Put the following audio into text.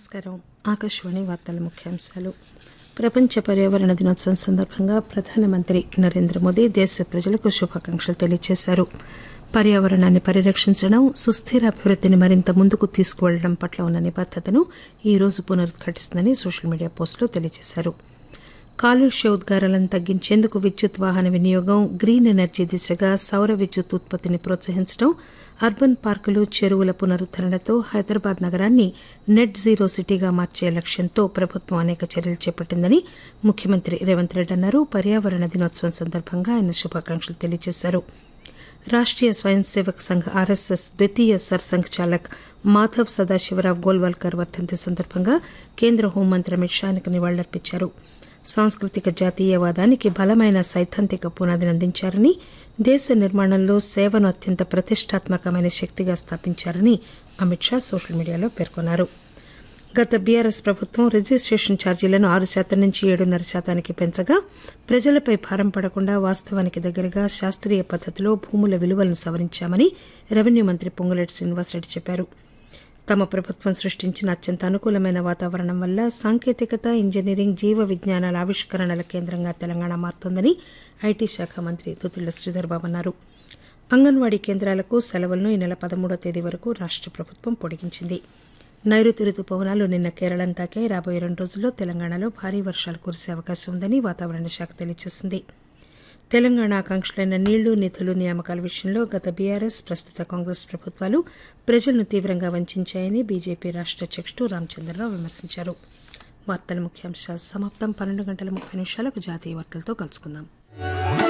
నమస్కారం ఆకాశవాణి వార్తల ముఖ్యాంశాలు ప్రపంచ పర్యావరణ దినోత్సవం సందర్భంగా ప్రధానమంత్రి నరేంద్ర మోదీ దేశ ప్రజలకు శుభాకాంక్షలు తెలియజేశారు పర్యావరణాన్ని పరిరక్షించడం సుస్థిర అభివృద్దిని మరింత ముందుకు తీసుకువెళ్లడం పట్ల ఉన్న నిబద్దతను ఈ రోజు పునరుద్ఘాటిస్తుందని సోషల్ మీడియా పోస్టులో తెలియజేశారు కాలుష్య ఉద్గారాలను తగ్గించేందుకు విద్యుత్ వాహన వినియోగం గ్రీన్ ఎనర్జీ దిశగా సౌర విద్యుత్ ఉత్పత్తిని ప్రోత్సహించడం అర్బన్ పార్కులు చెరువుల పునరుద్దరణతో హైదరాబాద్ నగరాన్ని నెట్ జీరో సిటీగా మార్చే లక్ష్యంతో ప్రభుత్వం అనేక చర్యలు చేపట్టిందని ముఖ్యమంత్రి రేవంత్ రెడ్డి అన్నారు పర్యావరణ దినోత్సవం సందర్భంగా ఆయన శుభాకాంక్షలు తెలియజేశారు రాష్టీయ స్వయం సేవక్ సంఘ్ ఆర్ఎస్ఎస్ ద్వితీయ సర్సంఘ్ చాలక్ మాధవ్ సదాశివరావు గోల్వాల్కర్ వర్ధంతి సందర్భంగా కేంద్ర హోంమంత్రి అమిత్ షా ఆయనకు నివాళులర్పించారు సాంస్కృతిక జాతీయవాదానికి బలమైన సైద్ధాంతిక పునాదిని అందించారని దేశ నిర్మాణంలో సేవను అత్యంత ప్రతిష్టాత్మకమైన శక్తిగా స్థాపించారని అమిత్ షా సోషల్ మీడియాలో పేర్కొన్నారు గత బీఆర్ఎస్ ప్రభుత్వం రిజిస్టేషన్ ఛార్జీలను ఆరు శాతం నుంచి ఏడున్నర శాతానికి పెంచగా ప్రజలపై భారం పడకుండా వాస్తవానికి దగ్గరగా శాస్త్రీయ పద్దతిలో భూముల విలువలను సవరించామని రెవెన్యూ మంత్రి పొంగులేటి శ్రీనివాసరెడ్డి చెప్పారు తమ ప్రభుత్వం సృష్టించిన అత్యంత అనుకూలమైన వాతావరణం వల్ల సాంకేతికత ఇంజనీరింగ్ జీవ విజ్ఞానాల ఆవిష్కరణల కేంద్రంగా తెలంగాణ మారుతోందని ఐటీ శాఖ మంత్రి తుతుళ్ల శ్రీధర్బాబు అన్నారు అంగన్వాడీ కేంద్రాలకు సెలవులను ఈ నెల పదమూడో తేదీ వరకు రాష్ట ప్రభుత్వం పొడిగించింది నైరుతి రుతుపవనాలు నిన్న కేరళం తాకాయి రాబోయే రెండు రోజుల్లో తెలంగాణలో భారీ వర్షాలు కురిసే అవకాశం ఉందని వాతావరణ శాఖ తెలియజేసింది తెలంగాణ ఆకాంక్షలైన నీళ్లు నిధులు నియామకాల విషయంలో గత బీఆర్ఎస్ ప్రస్తుత కాంగ్రెస్ ప్రభుత్వాలు ప్రజలను తీవ్రంగా వంచాయని బీజేపీ రాష్ట అధ్యకుడు రామచంద్రరావు విమర్శించారు వార్తల ముఖ్యాంశాలు సమాప్తం పన్నెండు గంటల ముప్పై నిమిషాలకు జాతీయ వార్తలతో కలుసుకుందాం